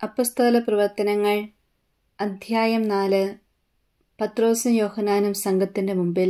അപ്പസ്തോല പ്രവർത്തനങ്ങൾ അധ്യായം നാല് പത്രോസും യോഹനാനും സംഘത്തിന്റെ മുമ്പിൽ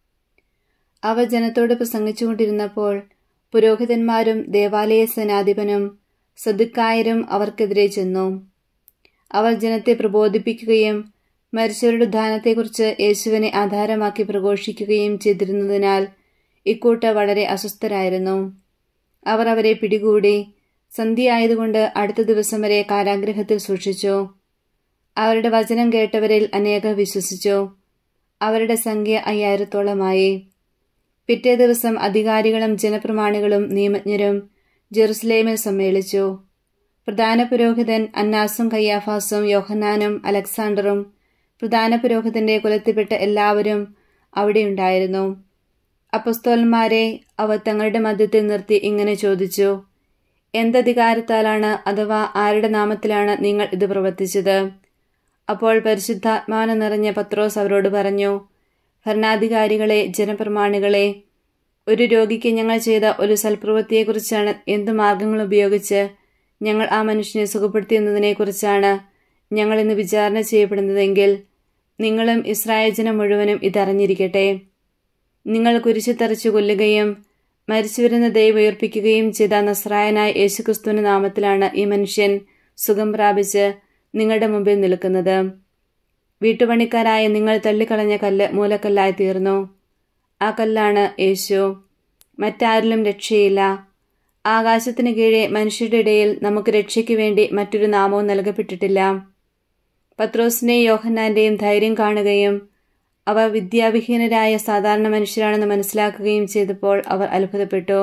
അവ ജനത്തോട് പ്രസംഗിച്ചുകൊണ്ടിരുന്നപ്പോൾ പുരോഹിതന്മാരും ദേവാലയ സേനാധിപനും സദുക്കായരും അവർക്കെതിരെ ചെന്നു അവർ ജനത്തെ പ്രബോധിപ്പിക്കുകയും മരിച്ചവരുടെ ഉദ്ധാനത്തെക്കുറിച്ച് യേശുവിനെ ആധാരമാക്കി പ്രഘോഷിക്കുകയും ചെയ്തിരുന്നതിനാൽ ഇക്കൂട്ടർ വളരെ അസ്വസ്ഥരായിരുന്നു അവർ അവരെ പിടികൂടി സന്ധ്യയായതുകൊണ്ട് അടുത്ത ദിവസം വരെ കാരാഗ്രഹത്തിൽ സൂക്ഷിച്ചു അവരുടെ വചനം കേട്ടവരിൽ അനേകർ വിശ്വസിച്ചു അവരുടെ സംഖ്യ അയ്യായിരത്തോളമായി പിറ്റേ ദിവസം അധികാരികളും ജനപ്രമാണികളും നിയമജ്ഞരും ജെറുസലേമിൽ സമ്മേളിച്ചു പ്രധാന പുരോഹിതൻ അന്നാസും കയ്യാഫാസും യോഹന്നാനും അലക്സാണ്ടറും പ്രധാന പുരോഹിതന്റെ കുലത്തിൽപ്പെട്ട എല്ലാവരും അവിടെയുണ്ടായിരുന്നു അപ്പസ്തോലന്മാരെ അവർ തങ്ങളുടെ മധ്യത്തിൽ നിർത്തി ഇങ്ങനെ ചോദിച്ചു എന്തധികാരത്താലാണ് അഥവാ ആരുടെ നാമത്തിലാണ് നിങ്ങൾ ഇത് പ്രവർത്തിച്ചത് അപ്പോൾ പരിശുദ്ധാത്മാന നിറഞ്ഞ പത്രോസ് അവരോട് പറഞ്ഞു ഭരണാധികാരികളെ ജനപ്രമാണികളെ ഒരു രോഗിക്ക് ഞങ്ങൾ ചെയ്ത ഒരു സൽപ്രവൃത്തിയെക്കുറിച്ചാണ് എന്ത് മാർഗങ്ങൾ ഉപയോഗിച്ച് ഞങ്ങൾ ആ മനുഷ്യനെ സുഖപ്പെടുത്തിയെന്നതിനെക്കുറിച്ചാണ് ഞങ്ങൾ ഇന്ന് വിചാരണ ചെയ്യപ്പെടുന്നതെങ്കിൽ നിങ്ങളും ഇസ്രായേൽ ജനം മുഴുവനും ഇതറിഞ്ഞിരിക്കട്ടെ നിങ്ങൾ കുരിശു തറച്ചു കൊല്ലുകയും മരിച്ചുവരുന്ന ദൈവം ഉയർപ്പിക്കുകയും ചെയ്ത നസ്രായനായ യേശുക്രിസ്തുവിന്റെ നാമത്തിലാണ് ഈ മനുഷ്യൻ സുഖം പ്രാപിച്ച് നിങ്ങളുടെ മുമ്പിൽ നിൽക്കുന്നത് വീട്ടുപണിക്കാരായ നിങ്ങൾ തള്ളിക്കളഞ്ഞ കല്ല് മൂലക്കല്ലായി തീർന്നു ആ കല്ലാണ് യേശു മറ്റാരിലും രക്ഷയില്ല ആകാശത്തിന് കീഴെ മനുഷ്യരുടെ ഇടയിൽ നമുക്ക് രക്ഷയ്ക്ക് വേണ്ടി മറ്റൊരു നാമവും നൽകപ്പെട്ടിട്ടില്ല പത്രോസിന്റെയും യോഹന്നാന്റെയും ധൈര്യം കാണുകയും അവർ വിദ്യാവിഹീനരായ സാധാരണ മനുഷ്യരാണെന്ന് മനസ്സിലാക്കുകയും ചെയ്തപ്പോൾ അവർ അത്ഭുതപ്പെട്ടു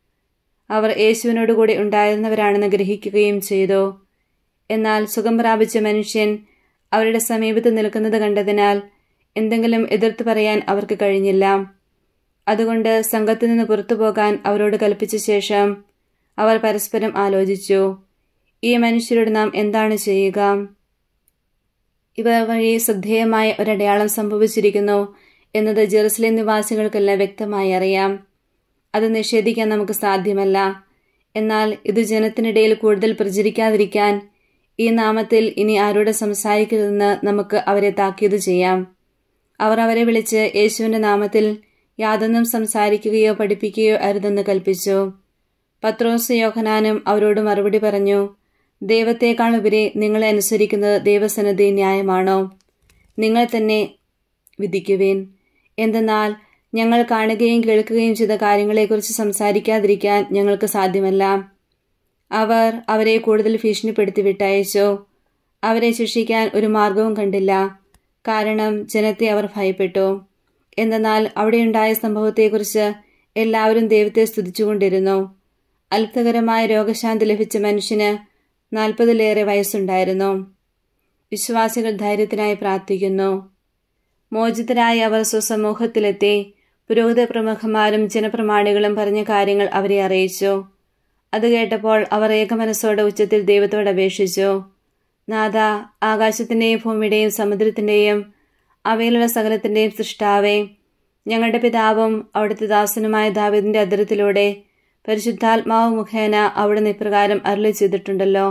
അവർ യേശുവിനോടുകൂടി ഉണ്ടായിരുന്നവരാണെന്ന് ഗ്രഹിക്കുകയും ചെയ്തു എന്നാൽ സുഖം പ്രാപിച്ച മനുഷ്യൻ അവരുടെ സമീപത്ത് നിൽക്കുന്നത് കണ്ടതിനാൽ എന്തെങ്കിലും എതിർത്ത് പറയാൻ അവർക്ക് കഴിഞ്ഞില്ല അതുകൊണ്ട് സംഘത്തിൽ നിന്ന് പുറത്തു പോകാൻ അവരോട് കൽപ്പിച്ച ശേഷം അവർ പരസ്പരം ആലോചിച്ചു ഈ മനുഷ്യരോട് നാം എന്താണ് ചെയ്യുക ഇവർ വഴി ശ്രദ്ധേയമായ ഒരടയാളം സംഭവിച്ചിരിക്കുന്നു എന്നത് ജെറുസലേം നിവാസികൾക്കെല്ലാം വ്യക്തമായി അറിയാം അത് നിഷേധിക്കാൻ നമുക്ക് സാധ്യമല്ല എന്നാൽ ഇത് ജനത്തിനിടയിൽ കൂടുതൽ പ്രചരിക്കാതിരിക്കാൻ ഈ നാമത്തിൽ ഇനി ആരോട് സംസാരിക്കരുതെന്ന് നമുക്ക് അവരെ താക്കീത് ചെയ്യാം അവർ അവരെ വിളിച്ച് യേശുവിന്റെ നാമത്തിൽ യാതൊന്നും സംസാരിക്കുകയോ പഠിപ്പിക്കുകയോ അരുതെന്ന് കൽപ്പിച്ചു പത്രോസ് യോഹനാനും അവരോട് മറുപടി പറഞ്ഞു ദൈവത്തെക്കാൾ ഉപരി നിങ്ങളെ അനുസരിക്കുന്നത് ദൈവസന്നദ്ധി ന്യായമാണോ നിങ്ങൾ തന്നെ വിധിക്കുവേൻ എന്തെന്നാൽ ഞങ്ങൾ കാണുകയും കേൾക്കുകയും ചെയ്ത കാര്യങ്ങളെക്കുറിച്ച് സംസാരിക്കാതിരിക്കാൻ ഞങ്ങൾക്ക് സാധ്യമല്ല അവർ അവരെ കൂടുതൽ ഭീഷണിപ്പെടുത്തി വിട്ടയച്ചു അവരെ ശിക്ഷിക്കാൻ ഒരു മാർഗവും കണ്ടില്ല കാരണം ജനത്തെ അവർ ഭയപ്പെട്ടു എന്തെന്നാൽ അവിടെയുണ്ടായ സംഭവത്തെക്കുറിച്ച് എല്ലാവരും ദൈവത്തെ സ്തുതിച്ചുകൊണ്ടിരുന്നു അത്ഭുതകരമായ രോഗശാന്തി ലഭിച്ച മനുഷ്യന് നാൽപ്പതിലേറെ വയസ്സുണ്ടായിരുന്നു വിശ്വാസികൾ ധൈര്യത്തിനായി പ്രാർത്ഥിക്കുന്നു മോചിതരായ അവർ സ്വസമൂഹത്തിലെത്തി പുരോഹിത പ്രമുഖന്മാരും ജനപ്രമാണികളും പറഞ്ഞ കാര്യങ്ങൾ അവരെ അറിയിച്ചു അത് കേട്ടപ്പോൾ അവർ ഏകമനസ്സോടെ ഉച്ചത്തിൽ ദൈവത്തോട് അപേക്ഷിച്ചു നാഥ ആകാശത്തിന്റെയും ഭൂമിയുടെയും സമുദ്രത്തിന്റെയും അവയിലുള്ള സകലത്തിന്റെയും സൃഷ്ടാവേ ഞങ്ങളുടെ പിതാവും അവിടുത്തെ ദാസനുമായ ദാവിദിന്റെ അതിരത്തിലൂടെ പരിശുദ്ധാത്മാവ് മുഖേന അവിടുന്ന് ഇപ്രകാരം അരുളി ചെയ്തിട്ടുണ്ടല്ലോ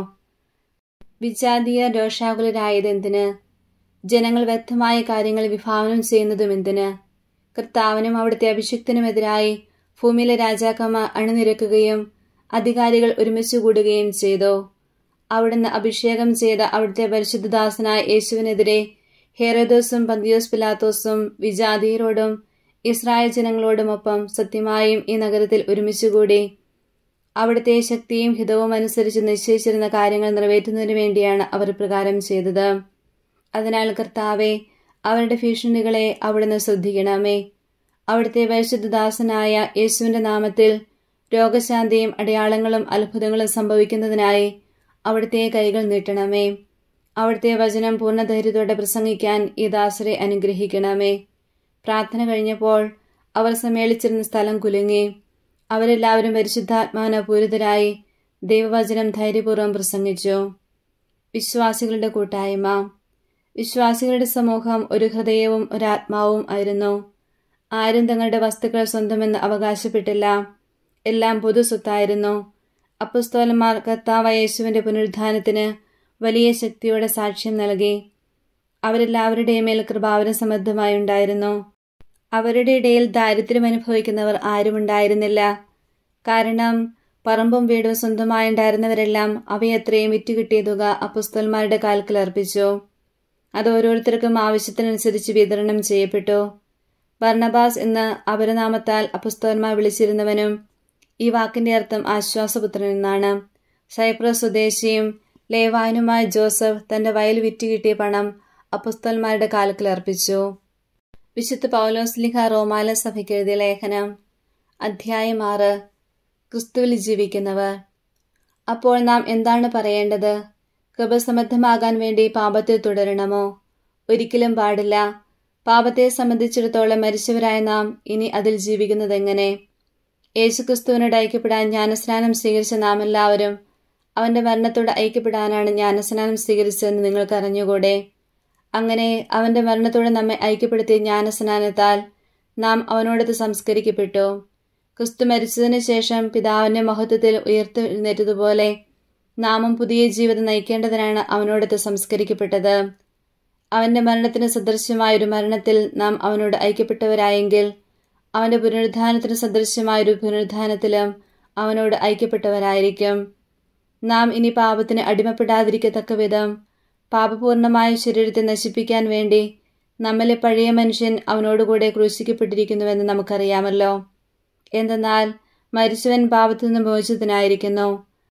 വിജാതീയ രോഷാകുലരായത് എന്തിന് ജനങ്ങൾ വ്യക്തമായ കാര്യങ്ങൾ വിഭാവനം ചെയ്യുന്നതും എന്തിന് കർത്താവിനും അവിടുത്തെ അഭിഷിക്തനുമെതിരായി ഭൂമിയിലെ രാജാക്കന്മാർ അണിനിരക്കുകയും അധികാരികൾ ഒരുമിച്ച് കൂടുകയും ചെയ്തു അവിടുന്ന് അഭിഷേകം ചെയ്ത അവിടുത്തെ പരിശുദ്ധദാസനായ യേശുവിനെതിരെ ഹേറോദോസും പന്തിയോസ് പിലാത്തോസും വിജാതീയരോടും ഇസ്രായേൽ ജനങ്ങളോടുമൊപ്പം സത്യമായും ഈ നഗരത്തിൽ ഒരുമിച്ചുകൂടി അവിടുത്തെ ശക്തിയും ഹിതവും അനുസരിച്ച് നിശ്ചയിച്ചിരുന്ന കാര്യങ്ങൾ നിറവേറ്റുന്നതിനു വേണ്ടിയാണ് അവർ പ്രകാരം ചെയ്തത് അതിനാൽ കർത്താവെ അവരുടെ ഭീഷണികളെ അവിടുന്ന് ശ്രദ്ധിക്കണമേ അവിടുത്തെ പരിശുദ്ധദാസനായ യേശുവിന്റെ നാമത്തിൽ രോഗശാന്തിയും അടയാളങ്ങളും അത്ഭുതങ്ങളും സംഭവിക്കുന്നതിനായി അവിടുത്തെ കൈകൾ നീട്ടണമേ അവിടുത്തെ വചനം പൂർണ്ണധൈര്യത്തോടെ പ്രസംഗിക്കാൻ ഈ ദാസരെ അനുഗ്രഹിക്കണമേ പ്രാർത്ഥന കഴിഞ്ഞപ്പോൾ അവർ സമ്മേളിച്ചിരുന്ന സ്ഥലം കുലുങ്ങി അവരെല്ലാവരും പരിശുദ്ധാത്മാന പൂരിതരായി ദൈവവചനം ധൈര്യപൂർവ്വം പ്രസംഗിച്ചു വിശ്വാസികളുടെ കൂട്ടായ്മ വിശ്വാസികളുടെ സമൂഹം ഒരു ഹൃദയവും ഒരാത്മാവും ആയിരുന്നു ആരും തങ്ങളുടെ വസ്തുക്കൾ സ്വന്തമെന്ന് അവകാശപ്പെട്ടില്ല എല്ലാം പൊതു സ്വത്തായിരുന്നു അപ്പസ്തോലന്മാർ കർത്താവ് യേശുവിന്റെ പുനരുദ്ധാനത്തിന് വലിയ ശക്തിയോടെ സാക്ഷ്യം നൽകി അവരെല്ലാവരുടെയും മേൽ കൃപാവരം സമൃദ്ധമായി ഉണ്ടായിരുന്നു അവരുടെ ഇടയിൽ ദാരിദ്ര്യം അനുഭവിക്കുന്നവർ ആരുമുണ്ടായിരുന്നില്ല കാരണം പറമ്പും വീടും സ്വന്തമായി ഉണ്ടായിരുന്നവരെല്ലാം അവയത്രയും വിറ്റുകിട്ടിയ തുക അപ്പുസ്തോന്മാരുടെ കാൽക്കൽ അർപ്പിച്ചു അത് ഓരോരുത്തർക്കും ആവശ്യത്തിനനുസരിച്ച് വിതരണം ചെയ്യപ്പെട്ടു ബർണബാസ് എന്ന് അപരനാമത്താൽ അപ്പുസ്തോന്മാർ വിളിച്ചിരുന്നവനും ഈ വാക്കിന്റെ അർത്ഥം ആശ്വാസപുത്രൻ എന്നാണ് സൈപ്രസ് സ്വദേശിയും ലേവായനുമായ ജോസഫ് തന്റെ വയൽ വിറ്റുകിട്ടിയ പണം അപ്പുസ്തോന്മാരുടെ കാൽക്കൽ അർപ്പിച്ചു വിശുദ്ധ പൗലോസ് ലിഹ റോമാല സഭയ്ക്ക് എഴുതിയ ലേഖനം അധ്യായം ആറ് ക്രിസ്തുവിൽ ജീവിക്കുന്നവർ അപ്പോൾ നാം എന്താണ് പറയേണ്ടത് കൃപസമർത്ഥമാകാൻ വേണ്ടി പാപത്തിൽ തുടരണമോ ഒരിക്കലും പാടില്ല പാപത്തെ സംബന്ധിച്ചിടത്തോളം മരിച്ചവരായ നാം ഇനി അതിൽ ജീവിക്കുന്നതെങ്ങനെ യേശുക്രിസ്തുവിനോട് ഐക്യപ്പെടാൻ ജ്ഞാനസ്നാനം സ്വീകരിച്ച നാം എല്ലാവരും അവന്റെ മരണത്തോട് ഐക്യപ്പെടാനാണ് ജ്ഞാനസ്നാനം സ്വീകരിച്ചതെന്ന് നിങ്ങൾക്ക് അറിഞ്ഞുകൂടെ അങ്ങനെ അവന്റെ മരണത്തോടെ നമ്മെ ഐക്യപ്പെടുത്തിയ ജ്ഞാനസ്നാനത്താൽ നാം അവനോടത് സംസ്കരിക്കപ്പെട്ടു ക്രിസ്തു മരിച്ചതിനു ശേഷം പിതാവിന്റെ മഹത്വത്തിൽ ഉയർത്തെഴുന്നേറ്റതുപോലെ നാമും പുതിയ ജീവിതം നയിക്കേണ്ടതിനാണ് അവനോടത്ത് സംസ്കരിക്കപ്പെട്ടത് അവന്റെ മരണത്തിന് സദൃശ്യമായൊരു മരണത്തിൽ നാം അവനോട് ഐക്യപ്പെട്ടവരായെങ്കിൽ അവന്റെ പുനരുദ്ധാനത്തിന് സദൃശ്യമായൊരു പുനരുദ്ധാനത്തിലും അവനോട് ഐക്യപ്പെട്ടവരായിരിക്കും നാം ഇനി പാപത്തിന് അടിമപ്പെടാതിരിക്കത്തക്ക വിധം പാപപൂർണമായ ശരീരത്തെ നശിപ്പിക്കാൻ വേണ്ടി നമ്മിലെ പഴയ മനുഷ്യൻ അവനോടുകൂടെ ക്രൂശിക്കപ്പെട്ടിരിക്കുന്നുവെന്ന് നമുക്കറിയാമല്ലോ എന്തെന്നാൽ മരിച്ചവൻ പാപത്തിൽ നിന്ന് മോചിതനായിരിക്കുന്നു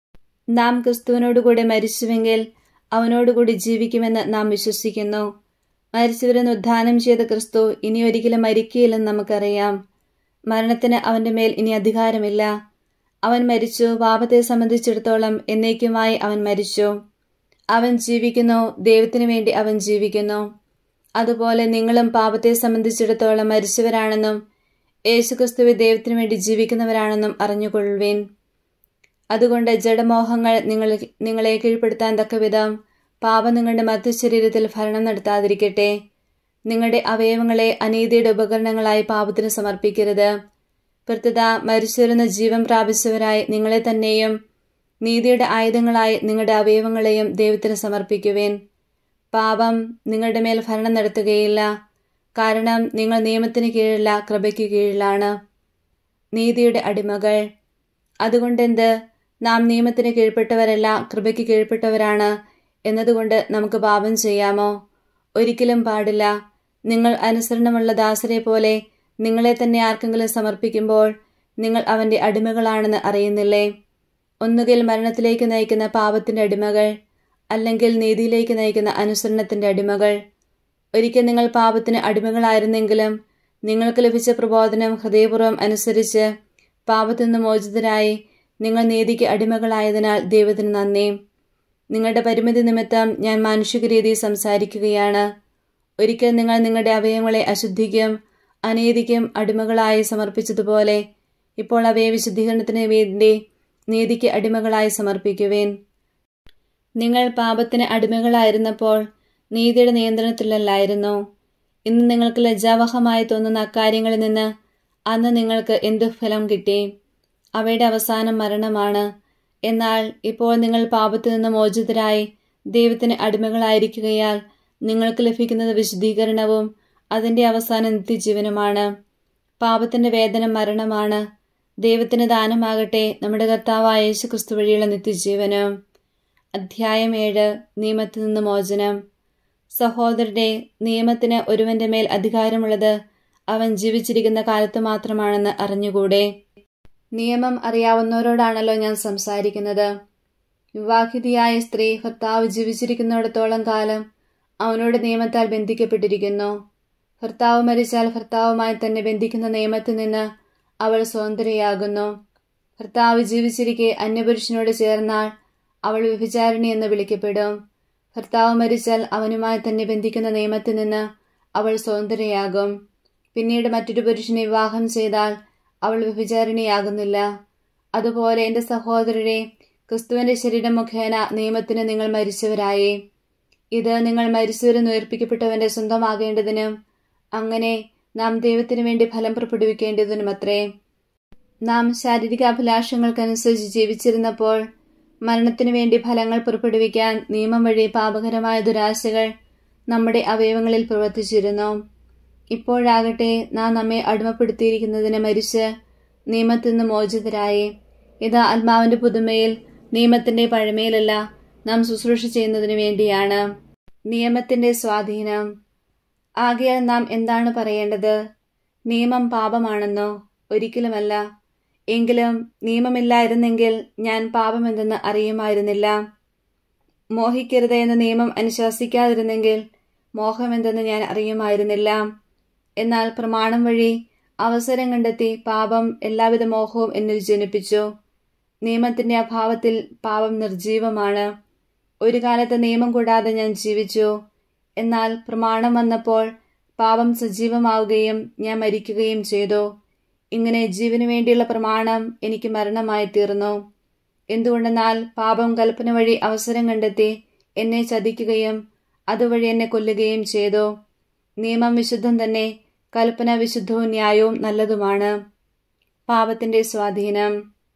നാം ക്രിസ്തുവിനോടുകൂടെ മരിച്ചുവെങ്കിൽ അവനോടുകൂടി ജീവിക്കുമെന്ന് നാം വിശ്വസിക്കുന്നു മരിച്ചവരെന്ന് ഉദ്ധാനം ചെയ്ത ക്രിസ്തു ഇനി ഒരിക്കലും മരിക്കുകയില്ലെന്ന് നമുക്കറിയാം മരണത്തിന് അവന്റെ മേൽ ഇനി അധികാരമില്ല അവൻ മരിച്ചു പാപത്തെ സംബന്ധിച്ചിടത്തോളം എന്നേക്കുമായി അവൻ മരിച്ചു അവൻ ജീവിക്കുന്നു ദൈവത്തിനു വേണ്ടി അവൻ ജീവിക്കുന്നു അതുപോലെ നിങ്ങളും പാപത്തെ സംബന്ധിച്ചിടത്തോളം മരിച്ചവരാണെന്നും യേശുക്രിസ്തുവെ ദൈവത്തിനു വേണ്ടി ജീവിക്കുന്നവരാണെന്നും അറിഞ്ഞുകൊള്ളുവേൻ അതുകൊണ്ട് ജഡമോഹങ്ങൾ നിങ്ങൾ നിങ്ങളെ കീഴ്പ്പെടുത്താൻ തക്കവിധം പാപം നിങ്ങളുടെ മധ്യശരീരത്തിൽ ഭരണം നടത്താതിരിക്കട്ടെ നിങ്ങളുടെ അവയവങ്ങളെ അനീതിയുടെ ഉപകരണങ്ങളായി പാപത്തിന് സമർപ്പിക്കരുത് പ്രത്യത മരിച്ചിരുന്ന ജീവൻ പ്രാപിച്ചവരായി നിങ്ങളെ തന്നെയും നീതിയുടെ ആയുധങ്ങളായി നിങ്ങളുടെ അവയവങ്ങളെയും ദൈവത്തിന് സമർപ്പിക്കുവേൻ പാപം നിങ്ങളുടെ മേൽ ഭരണം നടത്തുകയില്ല കാരണം നിങ്ങൾ നിയമത്തിന് കീഴില്ല കൃപയ്ക്ക് കീഴിലാണ് നീതിയുടെ അടിമകൾ അതുകൊണ്ടെന്ത് നാം നിയമത്തിന് കീഴ്പ്പെട്ടവരല്ല കൃപയ്ക്ക് കീഴ്പ്പെട്ടവരാണ് എന്നതുകൊണ്ട് നമുക്ക് പാപം ചെയ്യാമോ ഒരിക്കലും പാടില്ല നിങ്ങൾ അനുസരണമുള്ള ദാസരെ പോലെ നിങ്ങളെ തന്നെ ആർക്കെങ്കിലും സമർപ്പിക്കുമ്പോൾ നിങ്ങൾ അവന്റെ അടിമകളാണെന്ന് അറിയുന്നില്ലേ ഒന്നുകിൽ മരണത്തിലേക്ക് നയിക്കുന്ന പാപത്തിന്റെ അടിമകൾ അല്ലെങ്കിൽ നീതിയിലേക്ക് നയിക്കുന്ന അനുസരണത്തിന്റെ അടിമകൾ ഒരിക്കൽ നിങ്ങൾ പാപത്തിന് അടിമകളായിരുന്നെങ്കിലും നിങ്ങൾക്ക് ലഭിച്ച പ്രബോധനം ഹൃദയപൂർവ്വം അനുസരിച്ച് പാപത്തിൽ നിന്ന് മോചിതരായി നിങ്ങൾ നീതിക്ക് അടിമകളായതിനാൽ ദൈവത്തിന് നന്ദി നിങ്ങളുടെ പരിമിതി നിമിത്തം ഞാൻ മാനുഷിക രീതിയിൽ സംസാരിക്കുകയാണ് ഒരിക്കൽ നിങ്ങൾ നിങ്ങളുടെ അവയവങ്ങളെ അശുദ്ധിക്കും അനീതിക്കും അടിമകളായി സമർപ്പിച്ചതുപോലെ ഇപ്പോൾ അവയെ വിശുദ്ധീകരണത്തിന് വേണ്ടി നീതിക്ക് അടിമകളായി സമർപ്പിക്കുവേൻ നിങ്ങൾ പാപത്തിന് അടിമകളായിരുന്നപ്പോൾ നീതിയുടെ നിയന്ത്രണത്തിലല്ലായിരുന്നു ഇന്ന് നിങ്ങൾക്ക് ലജ്ജാവഹമായി തോന്നുന്ന അക്കാര്യങ്ങളിൽ നിന്ന് അന്ന് നിങ്ങൾക്ക് എന്തു ഫലം കിട്ടി അവയുടെ അവസാനം മരണമാണ് എന്നാൽ ഇപ്പോൾ നിങ്ങൾ പാപത്തിൽ നിന്ന് മോചിതരായി ദൈവത്തിന് അടിമകളായിരിക്കുകയാൽ നിങ്ങൾക്ക് ലഭിക്കുന്നത് വിശുദ്ധീകരണവും അതിന്റെ അവസാന നിത്യജീവനുമാണ് പാപത്തിന്റെ വേദന മരണമാണ് ദൈവത്തിന് ദാനമാകട്ടെ നമ്മുടെ കർത്താവായ യേശു ക്രിസ്തു വഴിയുള്ള നിത്യജീവനും അധ്യായം ഏഴ് നിയമത്തിൽ നിന്ന് മോചനം സഹോദരന്റെ നിയമത്തിന് ഒരുവന്റെ മേൽ അധികാരമുള്ളത് അവൻ ജീവിച്ചിരിക്കുന്ന കാലത്ത് മാത്രമാണെന്ന് അറിഞ്ഞുകൂടെ നിയമം അറിയാവുന്നവരോടാണല്ലോ ഞാൻ സംസാരിക്കുന്നത് വിവാഹിതയായ സ്ത്രീ ഭർത്താവ് ജീവിച്ചിരിക്കുന്നിടത്തോളം കാലം അവനോട് നിയമത്താൽ ബന്ധിക്കപ്പെട്ടിരിക്കുന്നു ഭർത്താവ് മരിച്ചാൽ ഭർത്താവുമായി തന്നെ ബന്ധിക്കുന്ന നിയമത്തിൽ നിന്ന് അവൾ സ്വതന്ത്രയാകുന്നു ഭർത്താവ് ജീവിച്ചിരിക്കെ അന്യപുരുഷനോട് ചേർന്നാൽ അവൾ വ്യഭിചാരിണി എന്ന് വിളിക്കപ്പെടും ഭർത്താവ് മരിച്ചാൽ അവനുമായി തന്നെ ബന്ധിക്കുന്ന നിയമത്തിൽ നിന്ന് അവൾ സ്വതന്ത്രയാകും പിന്നീട് മറ്റൊരു പുരുഷനെ വിവാഹം ചെയ്താൽ അവൾ വ്യഭിചാരിണിയാകുന്നില്ല അതുപോലെ എൻ്റെ സഹോദരരെ ക്രിസ്തുവിന്റെ ശരീരം മുഖേന നിയമത്തിന് നിങ്ങൾ മരിച്ചവരായി ഇത് നിങ്ങൾ മരിച്ചവരെന്ന് ഉയർപ്പിക്കപ്പെട്ടവന്റെ സ്വന്തമാകേണ്ടതിനും അങ്ങനെ നാം ദൈവത്തിനു വേണ്ടി ഫലം പുറപ്പെടുവിക്കേണ്ടതിനുമത്രേ നാം ശാരീരിക അഭിലാഷങ്ങൾക്കനുസരിച്ച് ജീവിച്ചിരുന്നപ്പോൾ മരണത്തിനു വേണ്ടി ഫലങ്ങൾ പുറപ്പെടുവിക്കാൻ നിയമം വഴി പാപകരമായ ദുരാശകൾ നമ്മുടെ അവയവങ്ങളിൽ പ്രവർത്തിച്ചിരുന്നു ഇപ്പോഴാകട്ടെ നാം നമ്മെ അടിമപ്പെടുത്തിയിരിക്കുന്നതിന് മരിച്ച് നിയമത്തിൽ നിന്ന് മോചിതരായി ഇത് ആത്മാവിന്റെ പുതുമയിൽ നിയമത്തിന്റെ പഴമയിലല്ല നാം ശുശ്രൂഷ ചെയ്യുന്നതിനു വേണ്ടിയാണ് നിയമത്തിന്റെ സ്വാധീനം ആകയാൽ നാം എന്താണ് പറയേണ്ടത് നിയമം പാപമാണെന്നോ ഒരിക്കലുമല്ല എങ്കിലും നിയമമില്ലായിരുന്നെങ്കിൽ ഞാൻ പാപമെന്തെന്ന് അറിയുമായിരുന്നില്ല മോഹിക്കരുത് എന്ന നിയമം അനുശാസിക്കാതിരുന്നെങ്കിൽ മോഹമെന്തെന്ന് ഞാൻ അറിയുമായിരുന്നില്ല എന്നാൽ പ്രമാണം വഴി അവസരം കണ്ടെത്തി പാപം എല്ലാവിധ മോഹവും എന്നിൽ ജനിപ്പിച്ചു നിയമത്തിന്റെ അഭാവത്തിൽ പാപം നിർജീവമാണ് ഒരു കാലത്ത് നിയമം കൂടാതെ ഞാൻ ജീവിച്ചു എന്നാൽ പ്രമാണം വന്നപ്പോൾ പാപം സജീവമാവുകയും ഞാൻ മരിക്കുകയും ചെയ്തു ഇങ്ങനെ ജീവനു വേണ്ടിയുള്ള പ്രമാണം എനിക്ക് മരണമായി തീർന്നു എന്തുകൊണ്ടെന്നാൽ പാപം കൽപ്പന വഴി അവസരം കണ്ടെത്തി എന്നെ ചതിക്കുകയും അതുവഴി എന്നെ കൊല്ലുകയും ചെയ്തു നിയമം വിശുദ്ധം തന്നെ കൽപ്പന വിശുദ്ധവും ന്യായവും നല്ലതുമാണ് പാപത്തിന്റെ സ്വാധീനം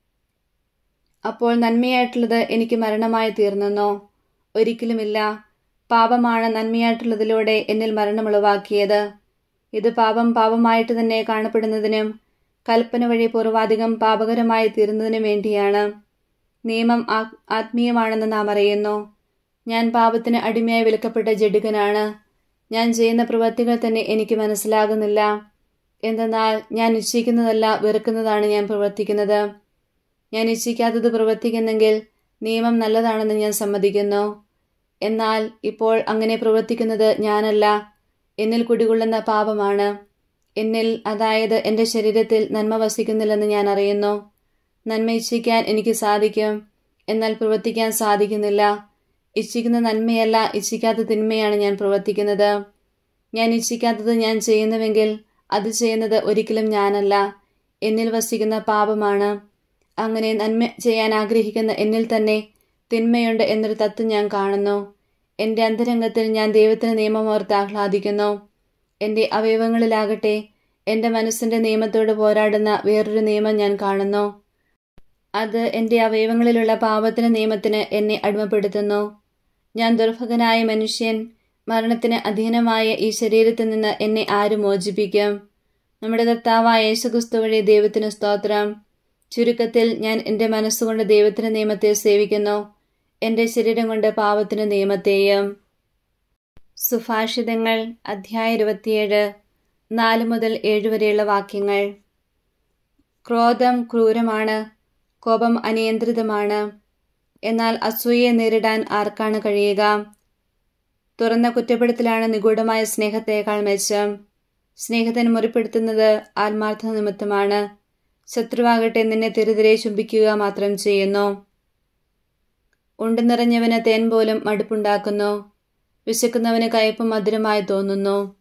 അപ്പോൾ നന്മയായിട്ടുള്ളത് എനിക്ക് മരണമായി തീർന്നെന്നോ ഒരിക്കലുമില്ല പാപമാണ് നന്മയായിട്ടുള്ളതിലൂടെ എന്നിൽ മരണമുളവാക്കിയത് ഇത് പാപം പാപമായിട്ട് തന്നെ കാണപ്പെടുന്നതിനും കൽപ്പന വഴി പൂർവാധികം പാപകരമായി തീരുന്നതിനും വേണ്ടിയാണ് നിയമം ആത്മീയമാണെന്ന് നാം അറിയുന്നു ഞാൻ പാപത്തിന് അടിമയായി വിലക്കപ്പെട്ട ജഡികനാണ് ഞാൻ ചെയ്യുന്ന പ്രവൃത്തികൾ തന്നെ എനിക്ക് മനസ്സിലാകുന്നില്ല എന്തെന്നാൽ ഞാൻ ഇച്ഛിക്കുന്നതല്ല വെറുക്കുന്നതാണ് ഞാൻ പ്രവർത്തിക്കുന്നത് ഞാൻ ഇച്ഛിക്കാത്തത് പ്രവർത്തിക്കുന്നെങ്കിൽ നിയമം നല്ലതാണെന്ന് ഞാൻ സമ്മതിക്കുന്നു എന്നാൽ ഇപ്പോൾ അങ്ങനെ പ്രവർത്തിക്കുന്നത് ഞാനല്ല എന്നിൽ കുടികൊള്ളുന്ന പാപമാണ് എന്നിൽ അതായത് എൻ്റെ ശരീരത്തിൽ നന്മ വസിക്കുന്നില്ലെന്ന് ഞാൻ അറിയുന്നു നന്മ ഇച്ഛിക്കാൻ എനിക്ക് സാധിക്കും എന്നാൽ പ്രവർത്തിക്കാൻ സാധിക്കുന്നില്ല ഇച്ഛിക്കുന്ന നന്മയല്ല ഇച്ഛിക്കാത്ത തിന്മയാണ് ഞാൻ പ്രവർത്തിക്കുന്നത് ഞാൻ ഇച്ഛിക്കാത്തത് ഞാൻ ചെയ്യുന്നുവെങ്കിൽ അത് ചെയ്യുന്നത് ഒരിക്കലും ഞാനല്ല എന്നിൽ വസിക്കുന്ന പാപമാണ് അങ്ങനെ നന്മ ചെയ്യാൻ ആഗ്രഹിക്കുന്ന എന്നിൽ തന്നെ തിന്മയുണ്ട് എന്നൊരു തത്വം ഞാൻ കാണുന്നു എൻ്റെ അന്തരംഗത്തിൽ ഞാൻ ദൈവത്തിന് നിയമമോർത്ത് ആഹ്ലാദിക്കുന്നു എൻ്റെ അവയവങ്ങളിലാകട്ടെ എൻ്റെ മനസ്സിൻ്റെ നിയമത്തോട് പോരാടുന്ന വേറൊരു നിയമം ഞാൻ കാണുന്നു അത് എൻ്റെ അവയവങ്ങളിലുള്ള പാപത്തിന് നിയമത്തിന് എന്നെ അടിമപ്പെടുത്തുന്നു ഞാൻ ദുർഭകനായ മനുഷ്യൻ മരണത്തിന് അധീനമായ ഈ ശരീരത്തിൽ നിന്ന് എന്നെ ആര് മോചിപ്പിക്കും നമ്മുടെ കർത്താവായ യേശുക്രിസ്തു വഴി ദൈവത്തിന് സ്തോത്രം ചുരുക്കത്തിൽ ഞാൻ എൻ്റെ മനസ്സുകൊണ്ട് ദൈവത്തിന്റെ നിയമത്തെ സേവിക്കുന്നു എൻ്റെ ശരീരം കൊണ്ട് പാപത്തിന് നിയമത്തെയും സുഭാഷിതങ്ങൾ അധ്യായ ഇരുപത്തിയേഴ് നാല് മുതൽ ഏഴ് വരെയുള്ള വാക്യങ്ങൾ ക്രോധം ക്രൂരമാണ് കോപം അനിയന്ത്രിതമാണ് എന്നാൽ അസൂയയെ നേരിടാൻ ആർക്കാണ് കഴിയുക തുറന്ന കുറ്റപ്പെടുത്തലാണ് നിഗൂഢമായ സ്നേഹത്തേക്കാൾ മെച്ചം സ്നേഹത്തിന് മുറിപ്പെടുത്തുന്നത് ആത്മാർത്ഥ നിമിത്തമാണ് ശത്രുവാകട്ടെ നിന്നെ തിരുതിരെ ചുംബിക്കുക മാത്രം ചെയ്യുന്നു ഉണ്ടു നിറഞ്ഞവന് തേൻ പോലും മടുപ്പുണ്ടാക്കുന്നു വിശക്കുന്നവന് കയ്പും മധുരമായി തോന്നുന്നു